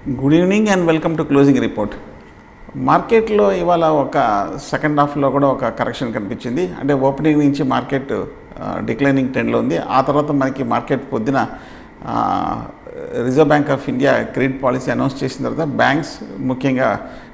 good evening and welcome to closing report మార్కెట్లో ఇవాళ ఒక సెకండ్ హాఫ్లో కూడా ఒక కరెక్షన్ కనిపించింది అంటే ఓపెనింగ్ నుంచి మార్కెట్ డిక్లైనింగ్ ట్రెండ్లో ఉంది ఆ తర్వాత మనకి మార్కెట్ పొద్దున reserve bank of India credit policy announce చేసిన తర్వాత బ్యాంక్స్ ముఖ్యంగా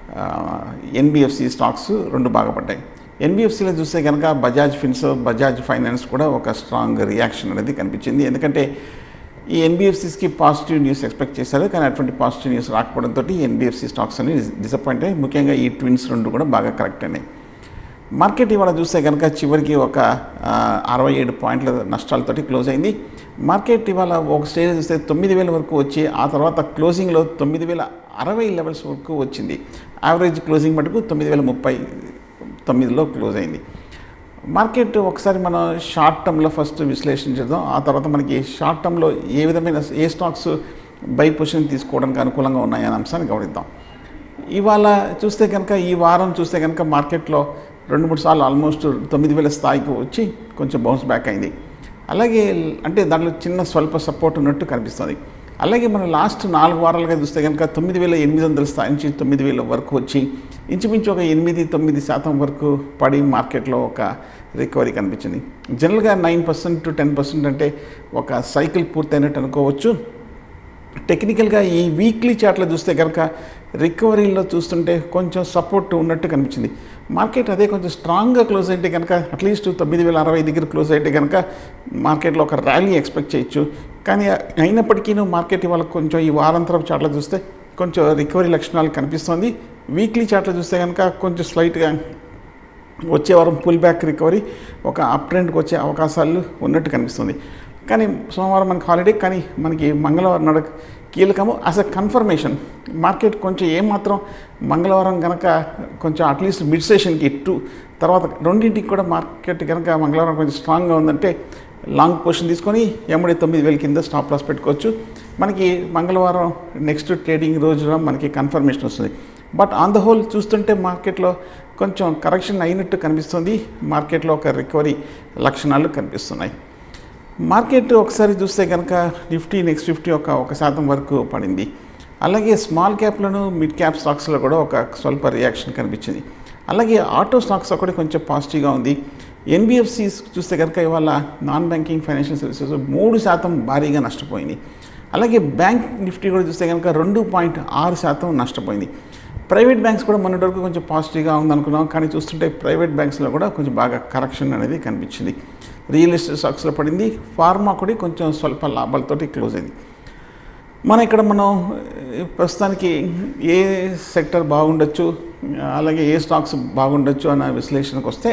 ఎన్బిఎఫ్సి స్టాక్స్ రెండు బాగా పడ్డాయి ఎన్బిఎఫ్సిలో చూస్తే కనుక బజాజ్ ఫిన్స్ బజాజ్ ఫైనాన్స్ కూడా ఒక స్ట్రాంగ్ రియాక్షన్ అనేది కనిపించింది ఎందుకంటే ఈ ఎన్బిఎఫ్సిస్కి పాజిటివ్ న్యూస్ ఎక్స్పెక్ట్ చేశారు కానీ అటువంటి పాజిటివ్ న్యూస్ రాకపోవడంతో ఎన్బిఎఫ్సి స్టాక్స్ అన్ని డిసప్పాయింట్ అయ్యి ముఖ్యంగా ఈ ట్విన్స్ రెండు కూడా బాగా కరెక్ట్ అయినాయి మార్కెట్ ఇవాళ చూస్తే కనుక చివరికి ఒక అరవై ఏడు పాయింట్ల నష్టాలతోటి క్లోజ్ అయింది మార్కెట్ ఇవాళ ఒక స్టేజ్ చూస్తే తొమ్మిది వేల వరకు వచ్చి ఆ తర్వాత క్లోజింగ్లో తొమ్మిది వేల అరవై లెవెల్స్ వరకు వచ్చింది యావరేజ్ క్లోజింగ్ మటుకు తొమ్మిది వేల ముప్పై తొమ్మిదిలో క్లోజ్ అయింది మార్కెట్ ఒకసారి మనం షార్ట్ టర్మ్లో ఫస్ట్ విశ్లేషణ చేద్దాం ఆ తర్వాత మనకి షార్ట్ టర్మ్లో ఏ విధమైన ఏ స్టాక్స్ బై పొజిషన్ తీసుకోవడానికి అనుకూలంగా ఉన్నాయనే అంశాన్ని గమనిద్దాం ఇవాళ చూస్తే కనుక ఈ వారం చూస్తే కనుక మార్కెట్లో రెండు మూడు సార్లు ఆల్మోస్ట్ తొమ్మిది వేల స్థాయికి వచ్చి కొంచెం బౌన్స్ బ్యాక్ అయింది అలాగే అంటే దాంట్లో చిన్న స్వల్ప సపోర్ట్ ఉన్నట్టు కనిపిస్తుంది అలాగే మనం లాస్ట్ నాలుగు వారాలుగా చూస్తే కనుక తొమ్మిది వేల ఎనిమిది వందల స్థాయి నుంచి తొమ్మిది వేల వరకు వచ్చి ఇంచుమించు ఒక ఎనిమిది తొమ్మిది శాతం వరకు పడి మార్కెట్లో ఒక రికవరీ కనిపించింది జనరల్గా nine percent to ten percent అంటే ఒక సైకిల్ పూర్తయినట్టు అనుకోవచ్చు టెక్నికల్గా ఈ వీక్లీ చార్ట్లో చూస్తే కనుక రికవరీలో చూస్తుంటే కొంచెం సపోర్ట్ ఉన్నట్టు కనిపించింది మార్కెట్ అదే కొంచెం స్ట్రాంగ్గా క్లోజ్ అయితే కనుక అట్లీస్ట్ తొమ్మిది వేల అరవై దగ్గర క్లోజ్ అయితే కనుక మార్కెట్లో ఒక ర్యాలీ ఎక్స్పెక్ట్ చేయొచ్చు కానీ అయినప్పటికీ మార్కెట్ ఇవాళ కొంచెం ఈ వారాంతరం చార్ట్లో చూస్తే కొంచెం రికవరీ లక్షణాలు కనిపిస్తుంది వీక్లీ చార్ట్లో చూస్తే కనుక కొంచెం స్లైట్గా వచ్చే వారం పుల్ బ్యాక్ రికవరీ ఒక అప్ ట్రెండ్కి వచ్చే అవకాశాలు ఉన్నట్టు కనిపిస్తుంది కానీ సోమవారం మనకి హాలిడే కానీ మనకి మంగళవారం నడక కీలకము అస్ అ కన్ఫర్మేషన్ మార్కెట్ కొంచెం ఏమాత్రం మంగళవారం కనుక కొంచెం అట్లీస్ట్ మిడ్ సెషన్కి టూ తర్వాత రెండింటికి కూడా మార్కెట్ కనుక మంగళవారం కొంచెం స్ట్రాంగ్గా ఉందంటే లాంగ్ పొజిషన్ తీసుకొని ఎమ్మడి తొమ్మిది వేల కింద స్టాప్ లాస్ పెట్టుకోవచ్చు మనకి మంగళవారం నెక్స్ట్ ట్రేడింగ్ రోజున మనకి కన్ఫర్మేషన్ వస్తుంది బట్ ఆన్ ద హోల్ చూస్తుంటే మార్కెట్లో కొంచెం కరెక్షన్ అయినట్టు కనిపిస్తుంది మార్కెట్లో ఒక రికవరీ లక్షణాలు కనిపిస్తున్నాయి మార్కెట్ ఒకసారి చూస్తే కనుక నిఫ్టీ నెక్స్ట్ ఫిఫ్టీ ఒక ఒక శాతం వరకు పడింది అలాగే స్మాల్ క్యాప్లను మిడ్ క్యాప్ స్టాక్స్లో కూడా ఒక స్వల్ప రియాక్షన్ కనిపించింది అలాగే ఆటో స్టాక్స్ ఒకటి కొంచెం పాజిటివ్గా ఉంది ఎన్బిఎఫ్సిస్ చూస్తే కనుక ఇవాళ నాన్ బ్యాంకింగ్ ఫైనాన్షియల్ సర్వీసెస్ మూడు శాతం భారీగా నష్టపోయింది అలాగే బ్యాంక్ నిఫ్టీ కూడా చూస్తే కనుక రెండు పాయింట్ ఆరు శాతం నష్టపోయింది ప్రైవేట్ బ్యాంక్స్ కూడా మొన్నటి వరకు కొంచెం పాజిటివ్గా ఉందనుకున్నాం కానీ చూస్తుంటే ప్రైవేట్ బ్యాంక్స్లో కూడా కొంచెం బాగా కరెక్షన్ అనేది కనిపించింది రియల్ ఎస్టేట్ స్టాక్స్లో పడింది ఫార్మా కూడా కొంచెం స్వల్ప లాభాలతోటి క్లోజ్ అయింది మన ఇక్కడ మనం ప్రస్తుతానికి ఏ సెక్టర్ బాగుండొచ్చు అలాగే ఏ స్టాక్స్ బాగుండొచ్చు అన్న విశ్లేషణకు వస్తే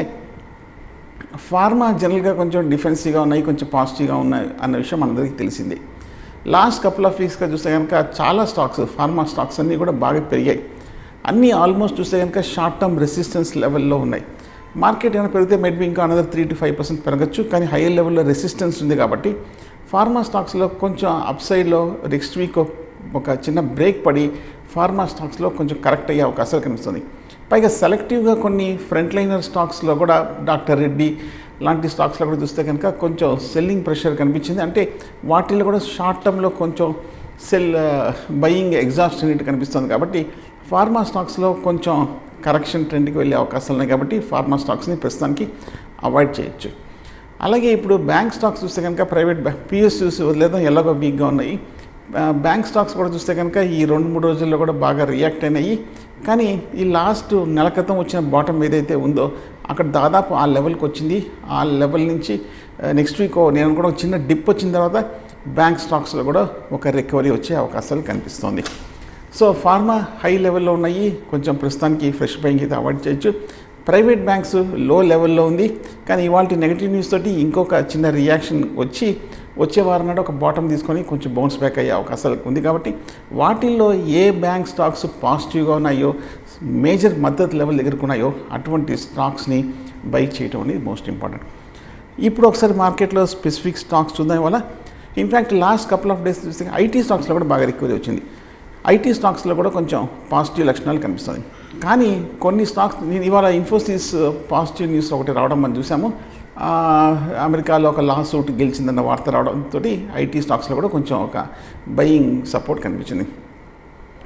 ఫార్మా జనరల్గా కొంచెం డిఫెన్సివ్గా ఉన్నాయి కొంచెం పాజిటివ్గా ఉన్నాయి అన్న విషయం మనందరికీ తెలిసిందే లాస్ట్ కపుల్ ఆఫ్ వీక్స్గా చూస్తే కనుక చాలా స్టాక్స్ ఫార్మా స్టాక్స్ అన్నీ కూడా బాగా పెరిగాయి అన్నీ ఆల్మోస్ట్ చూస్తే కనుక షార్ట్ టర్మ్ రెసిస్టెన్స్ లెవెల్లో ఉన్నాయి మార్కెట్ ఏమైనా పెరిగితే మెడ్ ఇంకా another three to five percent పెరగచ్చు కానీ హైయర్ లెవెల్లో రెసిస్టెన్స్ ఉంది కాబట్టి ఫార్మా స్టాక్స్లో కొంచెం అప్ సైడ్లో నెక్స్ట్ వీక్ ఒక చిన్న బ్రేక్ పడి ఫార్మా స్టాక్స్లో కొంచెం కరెక్ట్ అయ్యే అవకాశాలు కనిపిస్తుంది పైగా సెలెక్టివ్గా కొన్ని ఫ్రంట్ లైనర్ స్టాక్స్లో కూడా డాక్టర్ రెడ్డి లాంటి స్టాక్స్లో కూడా చూస్తే కనుక కొంచెం సెల్లింగ్ ప్రెషర్ కనిపించింది అంటే వాటిల్లో కూడా షార్ట్ టర్మ్లో కొంచెం సెల్ బయింగ్ ఎగ్జాస్ట్ అనేది కనిపిస్తుంది కాబట్టి ఫార్మా స్టాక్స్లో కొంచెం కరెక్షన్ ట్రెండ్కి వెళ్ళే అవకాశాలు ఉన్నాయి కాబట్టి ఫార్మా స్టాక్స్ని ప్రస్తుతానికి అవాయిడ్ చేయొచ్చు అలాగే ఇప్పుడు బ్యాంక్ స్టాక్స్ చూస్తే కనుక ప్రైవేట్ బ్యాంక్ పిఎస్యూస్ లేదా ఎలాగో వీక్గా ఉన్నాయి బ్యాంక్ స్టాక్స్ కూడా చూస్తే కనుక ఈ రెండు మూడు రోజుల్లో కూడా బాగా రియాక్ట్ అయినాయి కానీ ఈ లాస్ట్ నెల క్రితం వచ్చిన బాటం ఏదైతే ఉందో అక్కడ దాదాపు ఆ లెవెల్కి వచ్చింది ఆ లెవెల్ నుంచి నెక్స్ట్ వీక్ నేను కూడా ఒక చిన్న డిప్ వచ్చిన తర్వాత బ్యాంక్ స్టాక్స్లో కూడా ఒక రికవరీ వచ్చే అవకాశాలు కనిపిస్తుంది సో ఫార్మా హై లెవెల్లో ఉన్నాయి కొంచెం ప్రస్తుతానికి ఫ్రెష్ బయింగ్ అయితే అవాయిడ్ చేయొచ్చు ప్రైవేట్ బ్యాంక్స్ లో లెవెల్లో ఉంది కానీ ఇవాళ నెగిటివ్ న్యూస్ తోటి ఇంకొక చిన్న రియాక్షన్ వచ్చి వచ్చే వారం నాడు ఒక బాటమ్ తీసుకొని కొంచెం బౌన్స్ బ్యాక్ అయ్యే అవకాశాలు ఉంది కాబట్టి వాటిల్లో ఏ బ్యాంక్ స్టాక్స్ పాజిటివ్గా ఉన్నాయో మేజర్ మద్దతు లెవెల్ దగ్గరుకున్నాయో అటువంటి స్టాక్స్ని బై చేయడం అనేది మోస్ట్ ఇంపార్టెంట్ ఇప్పుడు ఒకసారి మార్కెట్లో స్పెసిఫిక్ స్టాక్స్ చూద్దాం వల్ల in fact last couple of days చూస్తే ఐటీ స్టాక్స్లో కూడా బాగా రికవరీ వచ్చింది ఐటీ స్టాక్స్లో కూడా కొంచెం పాజిటివ్ లక్షణాలు కనిపిస్తుంది కానీ కొన్ని స్టాక్స్ నేను ఇవాళ ఇన్ఫోసిస్ పాజిటివ్ న్యూస్ ఒకటి రావడం మనం చూసాము అమెరికాలో ఒక లా సూట్ గెలిచిందన్న వార్త రావడంతో ఐటీ స్టాక్స్లో కూడా కొంచెం ఒక బయింగ్ సపోర్ట్ కనిపించింది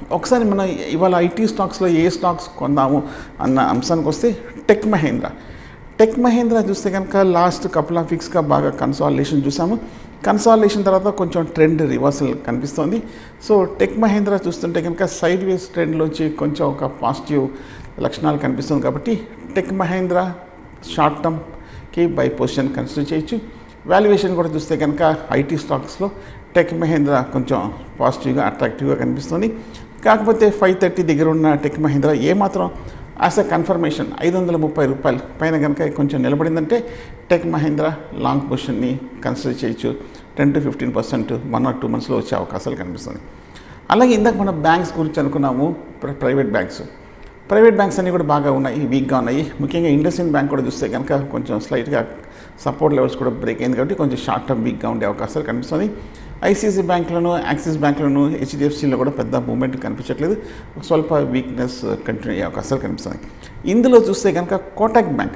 ఒకసారి మనం ఇవాళ ఐటీ స్టాక్స్లో ఏ స్టాక్స్ కొందాము అన్న అంశానికి వస్తే టెక్ మహేంద్ర టెక్ మహేంద్ర చూస్తే కనుక లాస్ట్ కపుల్ ఆఫ్ వీక్స్గా బాగా కన్సాలిడేషన్ చూసాము కన్సాలిడేషన్ తర్వాత కొంచెం ట్రెండ్ రివర్సల్ కనిపిస్తోంది సో టెక్ మహేంద్ర చూస్తుంటే కనుక సైడ్ వేస్ ట్రెండ్లోంచి కొంచెం ఒక పాజిటివ్ లక్షణాలు కనిపిస్తుంది కాబట్టి టెక్ మహేంద్ర షార్ట్ టర్మ్కి బై పొజిషన్ కన్సిడర్ చేయొచ్చు వాల్యుయేషన్ కూడా చూస్తే కనుక ఐటీ స్టాక్స్లో టెక్ మహేంద్ర కొంచెం పాజిటివ్గా అట్రాక్టివ్గా కనిపిస్తుంది కాకపోతే ఫైవ్ థర్టీ దగ్గర ఉన్న టెక్ మహేంద్ర ఏమాత్రం యాజ్ అ కన్ఫర్మేషన్ ఐదు వందల ముప్పై రూపాయలు పైన కనుక కొంచెం నిలబడిందంటే టెక్ మహేంద్ర లాంగ్ పొజిషన్ని కన్సిడర్ చేయొచ్చు ten to fifteen percent one or two మంత్స్లో వచ్చే అవకాశాలు కనిపిస్తుంది అలాగే ఇందాక మనం బ్యాంక్స్ గురించి అనుకున్నాము ప్ర- ప్రైవేట్ బ్యాంక్స్ ప్రైవేట్ బ్యాంక్స్ అన్నీ కూడా బాగా ఉన్నాయి వీక్గా ఉన్నాయి ముఖ్యంగా ఇండస్ఇండ్ బ్యాంక్ కూడా చూస్తే కనుక కొంచెం స్లైట్గా సపోర్ట్ లెవెల్స్ కూడా బ్రేక్ అయింది కాబట్టి కొంచెం షార్ట్ టర్మ్ వీక్గా ఉండే అవకాశాలు కనిపిస్తుంది ఐసీసీ బ్యాంకులను యాక్సిస్ బ్యాంకులను హెచ్డిఎఫ్సిలో కూడా పెద్ద మూమెంట్ కనిపించట్లేదు స్వల్ప వీక్నెస్ కంటిన్యూ అయ్యే అవకాశాలు కనిపిస్తుంది ఇందులో చూస్తే కనుక కోటక్ బ్యాంక్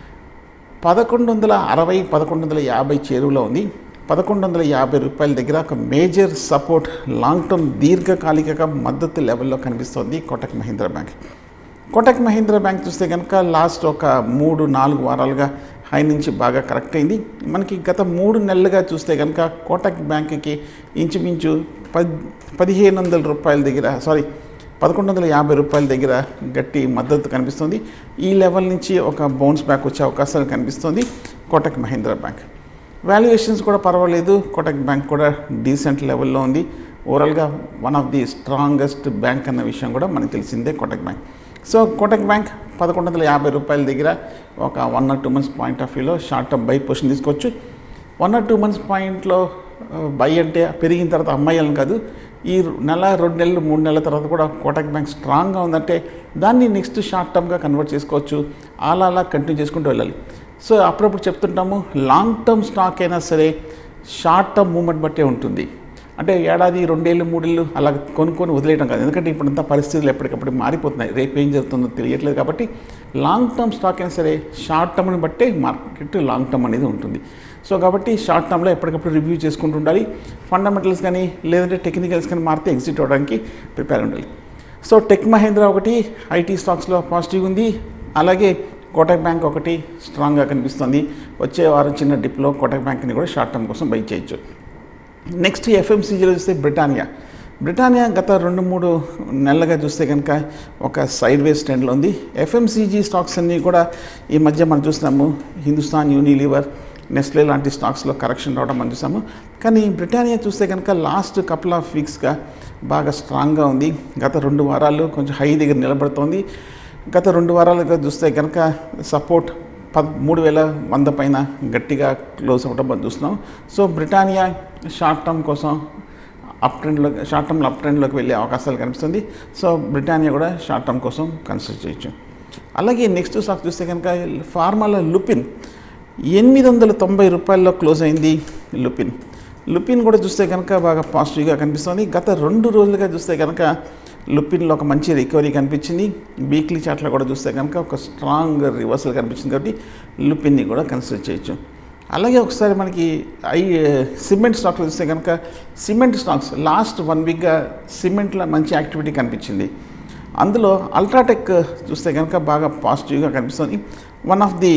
పదకొండు వందల అరవై పదకొండు వందల యాభై చేరువలో ఉంది పదకొండు వందల యాభై రూపాయల దగ్గర ఒక మేజర్ సపోర్ట్ లాంగ్ టర్మ్ దీర్ఘకాలిక మద్దతు లెవెల్లో కనిపిస్తోంది కోటక్ మహీంద్రా బ్యాంక్ కోటక్ మహీంద్రా బ్యాంక్ చూస్తే కనుక లాస్ట్ ఒక మూడు నాలుగు వారాలుగా హై నుంచి బాగా కరెక్ట్ అయింది మనకి గత మూడు నెలలుగా చూస్తే కనుక కోటక్ బ్యాంక్కి ఇంచుమించు పద్ పదిహేను వందల రూపాయల దగ్గర సారీ పదకొండు వందల యాభై రూపాయల దగ్గర గట్టి మద్దతు కనిపిస్తుంది ఈ లెవెల్ నుంచి ఒక బౌన్స్ బ్యాక్ వచ్చే అవకాశాలు కనిపిస్తుంది కోటక్ మహీంద్రా బ్యాంక్ వాల్యుయేషన్స్ కూడా పర్వాలేదు కోటక్ బ్యాంక్ కూడా డీసెంట్ లెవెల్లో ఉంది ఓవరాల్గా one of the strongest bank అన్న విషయం కూడా మనకు తెలిసిందే Kotak bank so Kotak bank పదకొండు వందల యాభై రూపాయల దగ్గర ఒక one or two months point of వ్యూలో షార్ట్ టర్మ్ బై పొజిషన్ తీసుకోవచ్చు వన్ ఆర్ టూ మంత్స్ పాయింట్లో బై అంటే పెరిగిన తర్వాత అమ్మాయిలను కాదు ఈ నెల రెండు నెలలు మూడు నెలల తర్వాత కూడా కోటక్ బ్యాంక్ స్ట్రాంగ్గా ఉందంటే దాన్ని నెక్స్ట్ షార్ట్ టర్మ్గా కన్వర్ట్ చేసుకోవచ్చు అలా అలా కంటిన్యూ చేసుకుంటూ వెళ్ళాలి సో అప్పుడప్పుడు చెప్తుంటాము లాంగ్ టర్మ్ స్టాక్ అయినా సరే షార్ట్ టర్మ్ మూమెంట్ బట్టే ఉంటుంది అంటే ఏడాది రెండేళ్ళు మూడేళ్ళు అలా కొనుక్కొని వదిలేయడం కాదు ఎందుకంటే ఇప్పుడంతా పరిస్థితులు ఎప్పటికప్పుడు మారిపోతున్నాయి రేపు ఏం జరుగుతుందో తెలియట్లేదు కాబట్టి లాంగ్ టర్మ్ స్టాక్ అయినా సరే షార్ట్ టర్మ్ని బట్టే మార్కెట్ లాంగ్ టర్మ్ అనేది ఉంటుంది సో కాబట్టి షార్ట్ టర్మ్లో ఎప్పటికప్పుడు రివ్యూ చేసుకుంటూ ఉండాలి ఫండమెంటల్స్ కానీ లేదంటే టెక్నికల్స్ కానీ మారితే ఎగ్జిట్ అవ్వడానికి ప్రిపేర్ ఉండాలి సో టెక్ మహేంద్ర ఒకటి ఐటీ స్టాక్స్లో పాజిటివ్ ఉంది అలాగే కోటక్ బ్యాంక్ ఒకటి స్ట్రాంగ్గా కనిపిస్తుంది వచ్చే వారం చిన్న డిప్లో కోటక్ బ్యాంక్ని కూడా షార్ట్ టర్మ్ కోసం బై చేయొచ్చు నెక్స్ట్ ఎఫ్ఎంసీజీలో చూస్తే బ్రిటానియా బ్రిటానియా గత రెండు మూడు నెలలుగా చూస్తే కనుక ఒక సైడ్ వేస్ ట్రెండ్లో ఉంది ఎఫ్ఎంసీజీ స్టాక్స్ అన్నీ కూడా ఈ మధ్య మనం చూస్తున్నాము హిందుస్థాన్ యూనిలీవర్ నెస్లే లాంటి స్టాక్స్లో కరెక్షన్ రావడం మనం చూసాము కానీ బ్రిటానియా చూస్తే కనుక లాస్ట్ కపుల్ ఆఫ్ వీక్స్గా బాగా స్ట్రాంగ్గా ఉంది గత రెండు వారాలు కొంచెం హై దగ్గర నిలబడుతోంది గత రెండు వారాలుగా చూస్తే కనుక సపోర్ట్ పద్ మూడు వేల వంద పైన గట్టిగా క్లోజ్ అవ్వడం మనం చూస్తున్నాం సో బ్రిటానియా షార్ట్ టర్మ్ కోసం అప్ ట్రెండ్లో షార్ట్ టర్మ్లో అప్ ట్రెండ్లోకి వెళ్ళే అవకాశాలు కనిపిస్తుంది సో బ్రిటానియా కూడా షార్ట్ టర్మ్ కోసం కన్సిడర్ చేయొచ్చు అలాగే నెక్స్ట్ స్టాక్ చూస్తే కనుక ఫార్మాలో లుపిన్ ఎనిమిది వందల తొంభై రూపాయల్లో క్లోజ్ అయింది లుపిన్ లుపిన్ కూడా చూస్తే కనుక బాగా పాజిటివ్గా కనిపిస్తుంది గత రెండు రోజులుగా చూస్తే కనుక లుపిన్లో ఒక మంచి రికవరీ కనిపించింది వీక్లీ చార్ట్లో కూడా చూస్తే కనుక ఒక స్ట్రాంగ్ రివర్సల్ కనిపించింది కాబట్టి లుపిన్ని కూడా కన్సిడర్ చేయొచ్చు అలాగే ఒకసారి మనకి ఐ సిమెంట్ స్టాక్లో చూస్తే కనుక సిమెంట్ స్టాక్స్ లాస్ట్ వన్ వీక్గా సిమెంట్లో మంచి యాక్టివిటీ కనిపించింది అందులో అల్ట్రాటెక్ చూస్తే కనుక బాగా పాజిటివ్గా కనిపిస్తుంది one of the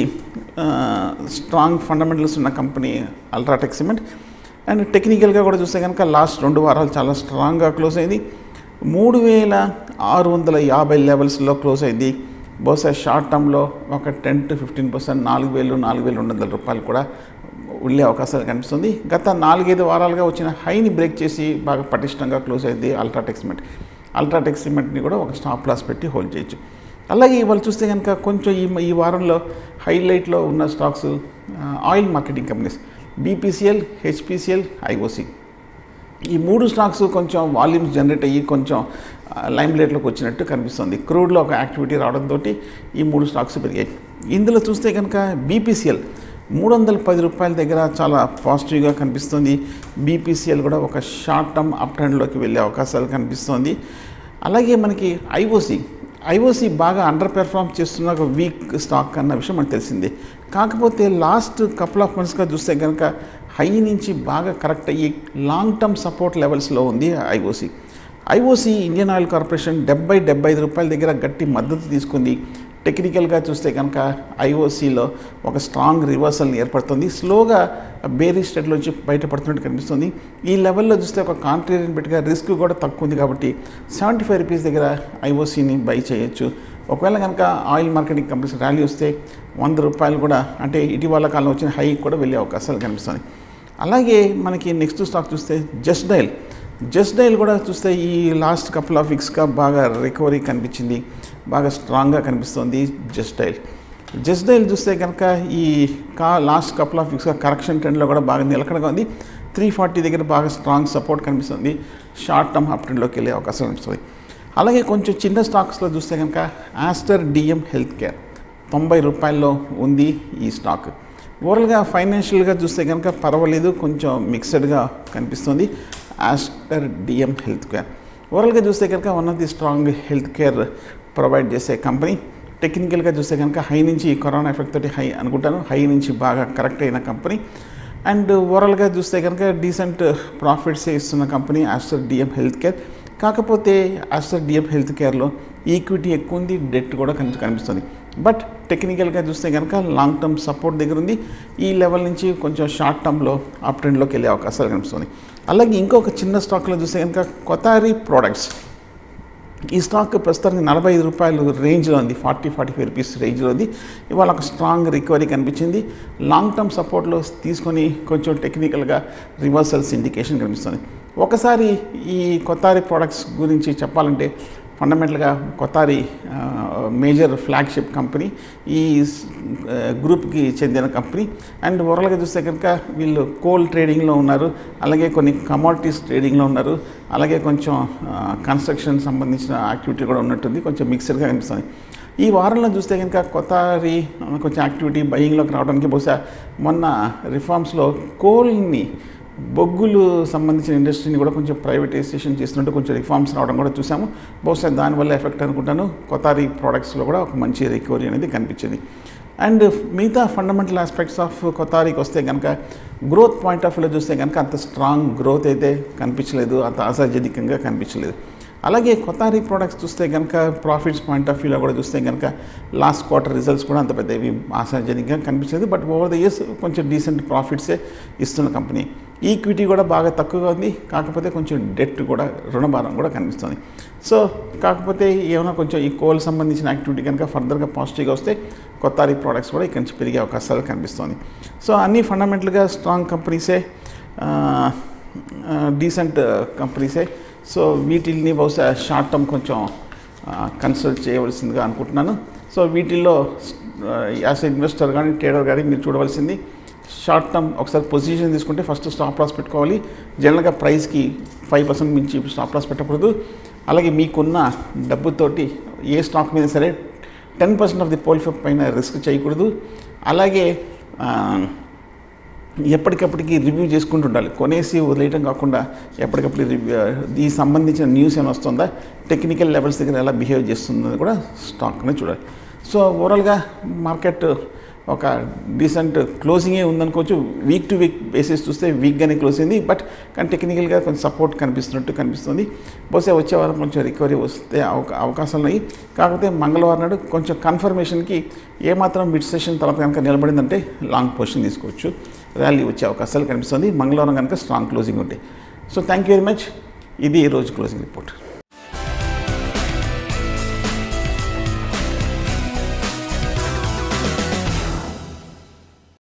strong fundamentals ఉన్న కంపెనీ అల్ట్రాటెక్ సిమెంట్ అండ్ టెక్నికల్గా కూడా చూస్తే కనుక లాస్ట్ రెండు వారాలు చాలా స్ట్రాంగ్గా క్లోజ్ అయింది మూడు వేల ఆరు వందల యాభై లెవెల్స్లో క్లోజ్ అయింది బహుశా షార్ట్ టర్మ్లో ఒక టెన్ టు ఫిఫ్టీన్ పర్సెంట్ నాలుగు వేలు నాలుగు వేలు రెండు వందల రూపాయలు కూడా వెళ్ళే అవకాశాలు కనిపిస్తుంది గత నాలుగైదు వారాలుగా వచ్చిన హైని బ్రేక్ చేసి బాగా పటిష్టంగా క్లోజ్ అయింది అల్ట్రాటెక్ సిమెంట్ అల్ట్రాటెక్ సిమెంట్ని కూడా ఒక స్టాప్ లాస్ పెట్టి హోల్డ్ చేయొచ్చు అలాగే ఇవాళ చూస్తే కనుక కొంచెం ఈ ఈ వారంలో హైలైట్లో ఉన్న stocks oil marketing companies BPCL HPCL IOC ఈ మూడు స్టాక్స్ కొంచెం వాల్యూమ్స్ జనరేట్ అయ్యి కొంచెం లైమ్ లైట్లోకి వచ్చినట్టు కనిపిస్తుంది క్రూడ్లో ఒక యాక్టివిటీ రావడంతో ఈ మూడు స్టాక్స్ పెరిగాయి ఇందులో చూస్తే కనుక బీపీసీఎల్ మూడు వందల పది రూపాయల దగ్గర చాలా పాజిటివ్గా కనిపిస్తుంది బీపీసీఎల్ కూడా ఒక షార్ట్ టర్మ్ అప్ ట్రెండ్లోకి వెళ్ళే అవకాశాలు కనిపిస్తుంది అలాగే మనకి ఐఓసి ఐఓసి బాగా అండర్ పెర్ఫామ్ చేస్తున్న ఒక వీక్ స్టాక్ అన్న విషయం మనకు తెలిసింది కాకపోతే లాస్ట్ కపుల్ ఆఫ్ మంత్స్గా చూస్తే కనుక హై నుంచి బాగా కరెక్ట్ అయ్యి లాంగ్ టర్మ్ సపోర్ట్ లెవెల్స్లో ఉంది IOC IOC Indian Oil Corporation డెబ్బై డెబ్బై ఐదు రూపాయల దగ్గర గట్టి మద్దతు తీసుకుంది టెక్నికల్గా చూస్తే కనుక ఐఓసీలో ఒక స్ట్రాంగ్ రివర్సల్ ఏర్పడుతుంది స్లోగా బేరీ స్టేట్లోంచి బయటపడుతున్నట్టు కనిపిస్తుంది ఈ లెవెల్లో చూస్తే ఒక కాంట్రేరియన్ బెట్గా రిస్క్ కూడా తక్కువ ఉంది కాబట్టి సెవెంటీ ఫైవ్ రూపీస్ దగ్గర ఐఓసీని బై చేయొచ్చు ఒకవేళ కనుక ఆయిల్ మార్కెటింగ్ కంపెనీస్ ర్యాలీ వస్తే వంద రూపాయలు కూడా అంటే ఇటీవల కాలం వచ్చిన హై కూడా వెళ్ళే అవకాశాలు కనిపిస్తుంది అలాగే మనకి నెక్స్ట్ స్టాక్ చూస్తే జస్ట్ డైల్ జస్ట్ డైల్ కూడా చూస్తే ఈ లాస్ట్ కపుల్ ఆఫ్ వీక్స్గా బాగా రికవరీ కనిపించింది బాగా స్ట్రాంగ్గా కనిపిస్తుంది జస్ట్ డైల్ జస్ట్ డైల్ చూస్తే కనుక ఈ కా లాస్ట్ కపుల్ ఆఫ్ వీక్స్గా కరెక్షన్ ట్రెండ్లో కూడా బాగా నిలకడగా ఉంది త్రీ ఫార్టీ దగ్గర బాగా స్ట్రాంగ్ సపోర్ట్ కనిపిస్తుంది షార్ట్ టర్మ్ అప్ ట్రెండ్లోకి వెళ్ళే అవకాశం కనిపిస్తుంది అలాగే కొంచెం చిన్న స్టాక్స్లో చూస్తే కనుక ఆస్టర్ డిఎం హెల్త్ కేర్ తొంభై రూపాయల్లో ఉంది ఈ స్టాక్ ఓవరాల్గా ఫైనాన్షియల్గా చూస్తే కనుక పర్వాలేదు కొంచెం మిక్స్డ్గా కనిపిస్తుంది ఆస్టర్ డిఎం హెల్త్ కేర్ ఓవరాల్గా చూస్తే కనుక one of the strong health care provide చేసే కంపెనీ టెక్నికల్గా చూస్తే కనుక హై నుంచి కరోనా ఎఫెక్ట్ తోటి హై అనుకుంటాను హై నుంచి బాగా కరెక్ట్ అయిన కంపెనీ అండ్ ఓవరాల్గా చూస్తే కనుక డీసెంట్ ప్రాఫిట్స్ ఇస్తున్న company Aster DM health care కాకపోతే ఆస్టర్ డిఎం హెల్త్ కేర్లో ఈక్విటీ ఎక్కువ ఉంది డెట్ కూడా కనిపి కనిపిస్తుంది బట్ టెక్నికల్గా చూస్తే కనుక లాంగ్ టర్మ్ సపోర్ట్ దగ్గర ఉంది ఈ లెవెల్ నుంచి కొంచెం షార్ట్ టర్మ్లో అప్ ట్రెండ్లోకి వెళ్ళే అవకాశాలు కనిపిస్తుంది అలాగే ఇంకొక చిన్న స్టాక్లో చూస్తే కనుక కొతారి ప్రోడక్ట్స్ ఈ స్టాక్ ప్రస్తుతానికి నలభై ఐదు రూపాయలు రేంజ్లో ఉంది ఫార్టీ ఫార్టీ ఫైవ్ రూపీస్ రేంజ్లో ఉంది ఇవాళ ఒక స్ట్రాంగ్ రికవరీ కనిపించింది లాంగ్ టర్మ్ సపోర్ట్లో తీసుకొని కొంచెం టెక్నికల్గా రివర్సల్స్ ఇండికేషన్ కనిపిస్తుంది ఒకసారి ఈ కొత్తారి ప్రోడక్ట్స్ గురించి చెప్పాలంటే ఫండమెంటల్గా కొత్తారి మేజర్ ఫ్లాగ్షిప్ కంపెనీ ఈ గ్రూప్కి చెందిన కంపెనీ అండ్ ఓవరాల్గా చూస్తే కనుక వీళ్ళు కోల్ ట్రేడింగ్లో ఉన్నారు అలాగే కొన్ని కమోడిటీస్ ట్రేడింగ్లో ఉన్నారు అలాగే కొంచెం కన్స్ట్రక్షన్ సంబంధించిన యాక్టివిటీ కూడా ఉన్నట్టుంది కొంచెం మిక్సర్గా కనిపిస్తుంది ఈ వారంలో చూస్తే కనుక కొత్తారి కొంచెం యాక్టివిటీ బయింగ్లోకి రావడానికి బహుశా మొన్న రిఫార్మ్స్లో కోల్ని బొగ్గులు సంబంధించిన ఇండస్ట్రీని కూడా కొంచెం ప్రైవేటైజేషన్ చేస్తున్నట్టు కొంచెం రిఫార్మ్స్ రావడం కూడా చూసాము బహుశా దానివల్ల ఎఫెక్ట్ అనుకుంటాను కొత్తారి ప్రోడక్ట్స్లో కూడా ఒక మంచి రికవరీ అనేది కనిపించింది అండ్ మిగతా ఫండమెంటల్ ఆస్పెక్ట్స్ ఆఫ్ కొత్తారికి వస్తే కనుక గ్రోత్ పాయింట్ ఆఫ్ వ్యూలో చూస్తే కనుక అంత స్ట్రాంగ్ గ్రోత్ అయితే కనిపించలేదు అంత ఆశాజనకంగా కనిపించలేదు అలాగే కొత్తారి ప్రోడక్ట్స్ చూస్తే కనుక ప్రాఫిట్స్ పాయింట్ ఆఫ్ వ్యూలో కూడా చూస్తే కనుక లాస్ట్ క్వార్టర్ రిజల్ట్స్ కూడా అంత పెద్ద ఏవి ఆశాజనకంగా కనిపించలేదు బట్ ఓవర్ ద ఇయర్స్ కొంచెం డీసెంట్ ప్రాఫిట్సే ఇస్తున్న కంపెనీ ఈక్విటీ కూడా బాగా తక్కువగా ఉంది కాకపోతే కొంచెం డెట్ కూడా రుణభారం కూడా కనిపిస్తుంది సో కాకపోతే ఏమైనా కొంచెం ఈ కోల్ సంబంధించిన యాక్టివిటీ కనుక ఫర్దర్గా పాజిటివ్గా వస్తే కొత్తారి ప్రోడక్ట్స్ కూడా ఇక్కడి నుంచి పెరిగే అవకాశాలు కనిపిస్తుంది సో అన్నీ ఫండమెంటల్గా స్ట్రాంగ్ కంపెనీసే డీసెంట్ కంపెనీసే సో వీటిని బహుశా షార్ట్ టర్మ్ కొంచెం కన్సల్ట్ చేయవలసిందిగా అనుకుంటున్నాను సో వీటిల్లో యాజ్ ఇన్వెస్టర్ కానీ ట్రేడర్ కానీ మీరు చూడవలసింది షార్ట్ టర్మ్ ఒకసారి పొజిషన్ తీసుకుంటే ఫస్ట్ స్టాప్ లాస్ పెట్టుకోవాలి జనరల్గా ప్రైస్కి ఫైవ్ పర్సెంట్ మించి స్టాప్ లాస్ పెట్టకూడదు అలాగే మీకున్న డబ్బుతోటి ఏ స్టాక్ మీద సరే ten percent of the portfolio పైన రిస్క్ చేయకూడదు అలాగే ఎప్పటికప్పటికి రివ్యూ చేసుకుంటూ ఉండాలి కొనేసి వదిలేయటం కాకుండా ఎప్పటికప్పుడు రివ్యూ ఈ సంబంధించిన న్యూస్ ఏమైనా వస్తుందా టెక్నికల్ లెవెల్స్ దగ్గర ఎలా బిహేవ్ చేస్తుందని కూడా స్టాక్ని చూడాలి సో ఓవరాల్గా మార్కెట్ ఒక డీసెంట్ క్లోజింగే ఉందనుకోవచ్చు వీక్ టు వీక్ బేసిస్ చూస్తే వీక్గానే క్లోజ్ అయింది బట్ కానీ టెక్నికల్గా కొంచెం సపోర్ట్ కనిపిస్తున్నట్టు కనిపిస్తుంది బహుశా వచ్చే వారం కొంచెం రికవరీ వస్తే అవకా అవకాశాలు ఉన్నాయి కాకపోతే మంగళవారం నాడు కొంచెం కన్ఫర్మేషన్కి ఏమాత్రం మిడ్ సెషన్ తర్వాత కనుక నిలబడిందంటే లాంగ్ పొజిషన్ తీసుకోవచ్చు ర్యాలీ వచ్చే అవకాశాలు కనిపిస్తుంది మంగళవారం కనుక స్ట్రాంగ్ క్లోజింగ్ ఉంటాయి so thank you very much ఇది ఈ రోజు క్లోజింగ్ రిపోర్ట్